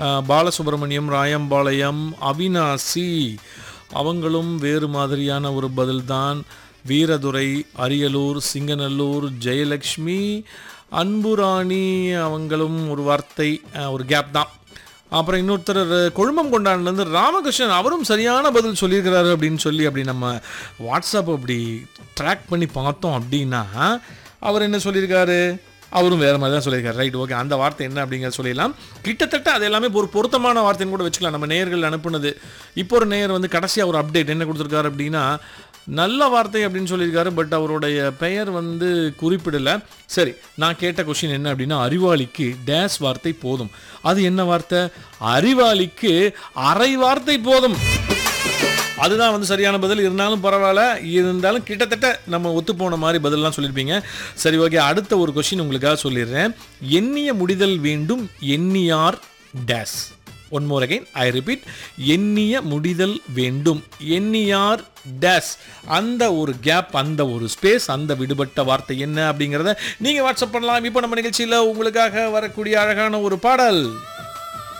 அஹ், பாலசுப்ரமணியம் ராயம்பாளையம் அவினாசி அவங்களும் வேறு மாதிரியான ஒரு பதில்தான் வீரதுரை அரியலூர் சிங்கநல்லூர் ஜெயலக்ஷ்மி அன்புராணி அவங்களும் ஒரு வார்த்தை அஹ், ஒரு கேப் தான் அப்புறம் இன்னொருத்தர் கொழுமம் கொண்டான்லேருந்து ராமகிருஷ்ணன் அவரும் சரியான பதில் சொல்லியிருக்கிறாரு அப்படின்னு சொல்லி அப்படி நம்ம வாட்ஸ்அப் அப்படி ட்ராக் பண்ணி பார்த்தோம் அப்படின்னா அவர் என்ன சொல்லியிருக்காரு அவரும் வேறு மாதிரி தான் சொல்லியிருக்காரு ரைட் ஓகே அந்த வார்த்தை என்ன அப்படிங்கிறத சொல்லிடலாம் கிட்டத்தட்ட அது எல்லாமே ஒரு பொருத்தமான வார்த்தைன்னு கூட வச்சுக்கலாம் நம்ம நேயர்கள் அனுப்புனது இப்போ ஒரு நேயர் வந்து கடைசியாக ஒரு அப்டேட் என்ன கொடுத்துருக்காரு அப்படின்னா நல்ல வார்த்தை அப்படின்னு சொல்லியிருக்காரு பட் அவருடைய பெயர் வந்து குறிப்பிடலை சரி நான் கேட்ட கொஷின் என்ன அப்படின்னா அறிவாளிக்கு டேஸ் வார்த்தை போதும் அது என்ன வார்த்தை அறிவாளிக்கு அரை வார்த்தை போதும் அதுதான் வந்து சரியான பதில் இருந்தாலும் பரவாயில்ல இருந்தாலும் கிட்டத்தட்ட நம்ம ஒத்து போன மாதிரி பதிலெலாம் சொல்லியிருப்பீங்க சரி ஓகே அடுத்த ஒரு கொஷின் உங்களுக்காக சொல்லிடுறேன் எண்ணிய முடிதல் வேண்டும் எண்ணியார் days one more again I repeat எண்ணிய முடிதல் வேண்டும் எண்ணியார் டேஸ் அந்த ஒரு கேப் அந்த ஒரு ஸ்பேஸ் அந்த விடுபட்ட வார்த்தை என்ன அப்படிங்கிறத நீங்கள் வாட்ஸ்அப் பண்ணலாம் இப்போ நம்ம நிகழ்ச்சியில் உங்களுக்காக வரக்கூடிய அழகான ஒரு பாடல்